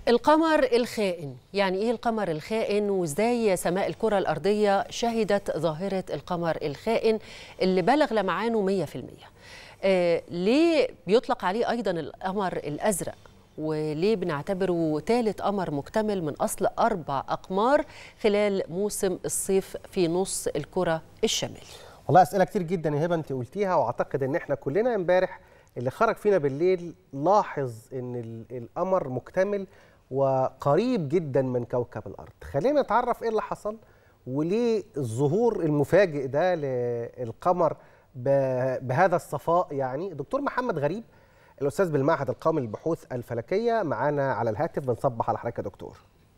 القمر الخائن يعني ايه القمر الخائن وازاي سماء الكرة الأرضية شهدت ظاهرة القمر الخائن اللي بلغ لمعانه 100% آه ليه بيطلق عليه أيضا القمر الأزرق وليه بنعتبره ثالث قمر مكتمل من أصل أربع أقمار خلال موسم الصيف في نص الكرة الشمالي والله اسئله كتير جدا يا هبه انت قلتيها واعتقد ان احنا كلنا امبارح اللي خرج فينا بالليل لاحظ ان ال- القمر مكتمل وقريب جدا من كوكب الارض خلينا نتعرف ايه اللي حصل وليه الظهور المفاجئ ده للقمر ب- بهذا الصفاء يعني دكتور محمد غريب الاستاذ بالمعهد القومي للبحوث الفلكيه معانا على الهاتف بنصبح على حضرتك يا دكتور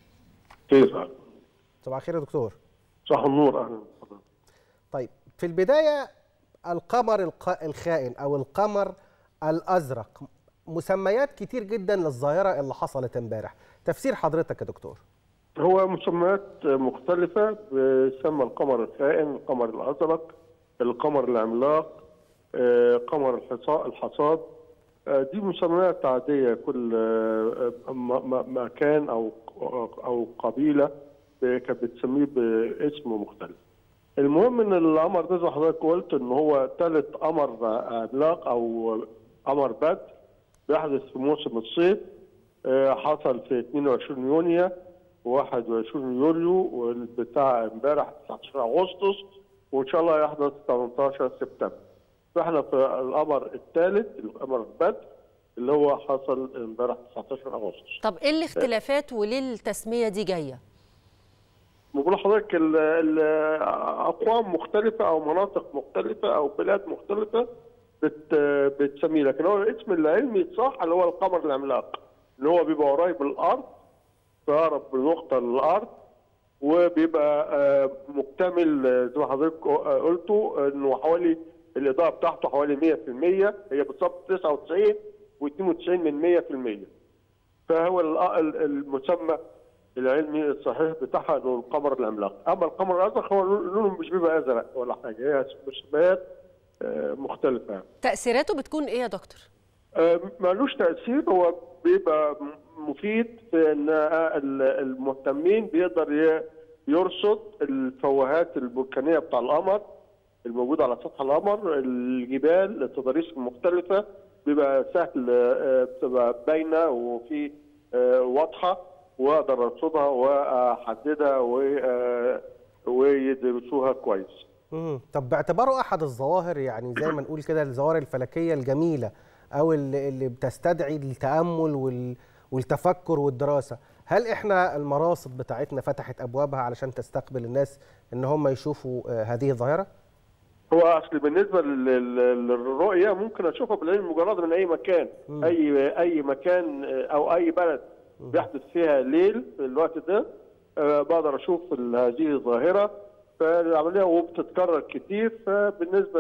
كيف صباح الخير يا دكتور صح النور اهلا وسهلا. طيب في البداية القمر الق- الخائن أو القمر الأزرق مسميات كتير جدا للظاهرة اللي حصلت امبارح تفسير حضرتك يا دكتور هو مسميات مختلفة بيسمى القمر الخائن، القمر الأزرق، القمر العملاق، آه، قمر الحصا- الحصاد، آه، دي مسميات عادية كل آه، م- م- مكان أو أو قبيلة كانت بتسميه باسم مختلف. المهم ان القمر ده زي ما حضرتك قلت ان هو ثالث قمر عملاق او قمر بدر بيحدث في موسم الصيف آه، حصل في 22 يونيو و21 يوليو والبتاع امبارح 19 اغسطس وان شاء الله يحدث 18 سبتمبر فاحنا في القمر الثالث القمر بدر اللي هو حصل امبارح 19 اغسطس طب ايه الاختلافات وليه التسمية دي جاية؟ بقول لحضرتك ال- ال- اقوام مختلفه او مناطق مختلفه او بلاد مختلفه بت بتسميه لكن هو الاسم العلمي الصح اللي هو القمر العملاق اللي هو بيبقى قريب من الارض في اقرب نقطه للارض وبيبقى آه، مكتمل آه، زي ما حضرتك آه، قلتوا انه حوالي الاضاءه بتاعته حوالي 100% هي بالظبط 99 و92 من 100% فهو ال- ال- المسمى العلمي الصحيح بتاعها انه القمر العملاق، اما القمر الازرق هو لونه مش بيبقى ازرق ولا حاجه هي مسميات آه، مختلفه يعني. تأثيراته بتكون ايه يا دكتور؟ آه، مالوش تاثير هو بيبقى م- مفيد في ان آه، ال- المهتمين بيقدر ي- يرصد الفوهات البركانيه بتاع القمر الموجوده على سطح القمر الجبال التضاريس المختلفه بيبقى سهل آه، بتبقى باينه وفي آه، واضحه واقدر ارصدها واحددها و- آه، ويدرسوها كويس. مم. طب باعتباره أحد الظواهر يعني زي ما نقول كده الظواهر الفلكية الجميلة أو اللي, اللي بتستدعي التأمل وال والتفكر والدراسة هل احنا المراصد بتاعتنا فتحت أبوابها علشان تستقبل الناس إن هم يشوفوا آه، هذه الظاهرة؟ هو اصل بالنسبه لل- لل- للرؤيه ممكن اشوفها بالعين المجرد من اي مكان مم. اي اي مكان آه، او اي بلد بيحدث فيها ليل في الوقت ده آه، بقدر اشوف ال- هذه الظاهره فالعمليه وبتتكرر كتير فبالنسبه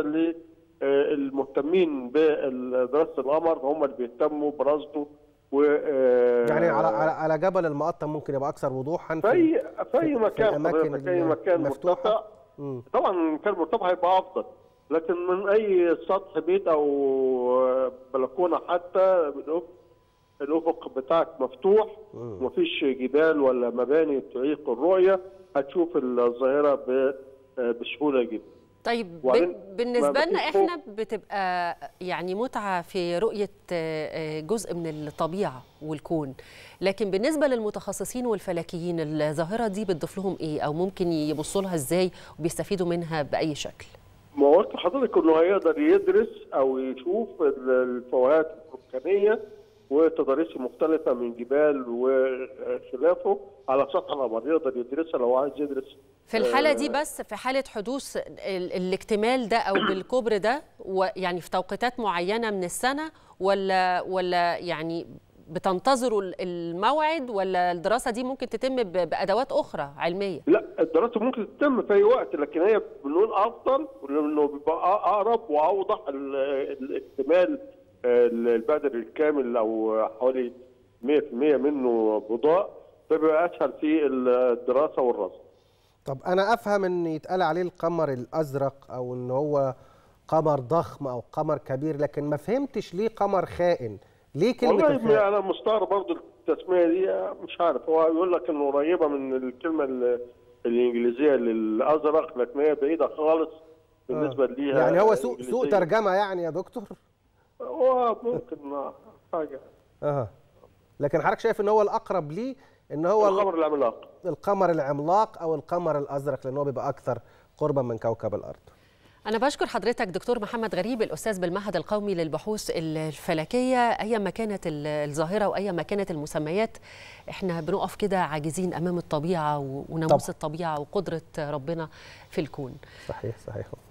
للمهتمين بدراسه القمر هم اللي بيهتموا برصده و آه، يعني على على على جبل المقطم ممكن يبقى أكثر وضوحا في اي في اي في مكان الأماكن حضرتك اي اللي مكان مفتوحة؟ مرتفع مم. طبعا كان مرتفع هيبقى افضل لكن من اي سطح بيت او بلكونه حتى الأف- الافق بتاعك مفتوح مم. ومفيش جبال ولا مباني تعيق الرؤيه هتشوف الظاهره ب- بسهوله جدا طيب ب- وبعدين بالنسبة ما لنا فيش احنا بتبقى يعني متعة في رؤية آه، آه، جزء من الطبيعة والكون لكن بالنسبة للمتخصصين والفلكيين الظاهرة دي بتضيف لهم ايه او ممكن يبصوا لها ازاي وبيستفيدوا منها بأي شكل ما قلت لحضرتك انه هيقدر يدرس او يشوف ال- الفوهات البركانيه والتضاريس المختلفه من جبال وخلافه على سطح القمر يقدر يدرسها لو عايز يدرس في الحالة دي بس في حالة حدوث ال- الاكتمال ده أو بالكبر ده ويعني في توقيتات معينة من السنة ولا ولا يعني بتنتظروا ال- الموعد ولا الدراسة دي ممكن تتم ب- بأدوات أخرى علمية؟ لا الدراسه ممكن تتم في اي وقت لكن هي بنقول افضل لانه بيبقى اقرب واوضح ال- الاكتمال البدري الكامل او حوالي 100% منه بضاء فبيبقى اسهل في الدراسه والرصد. طب انا افهم ان يتقال عليه القمر الازرق او ان هو قمر ضخم او قمر كبير لكن ما فهمتش ليه قمر خائن ليه كلمه والله الخائن انا مستغرب برضه التسميه دي مش عارف هو يقول لك انه قريبه من الكلمه ال- الانجليزيه للازرق لكن هي بعيده خالص بالنسبه ليها يعني هو سوء سوء إنجليزية. ترجمه يعني يا دكتور هو ممكن حاجه اها لكن حضرتك شايف ان هو الاقرب ليه ان هو ال- القمر العملاق القمر العملاق او القمر الازرق لان هو بيبقى اكثر قربا من كوكب الارض أنا بشكر حضرتك دكتور محمد غريب الأستاذ بالمعهد القومي للبحوث الفلكية أيا ما كانت ال- الظاهرة وأيا ما كانت المسميات إحنا بنقف كده عاجزين أمام الطبيعة و- وناموس طبعا. الطبيعة وقدرة ربنا في الكون صحيح صحيح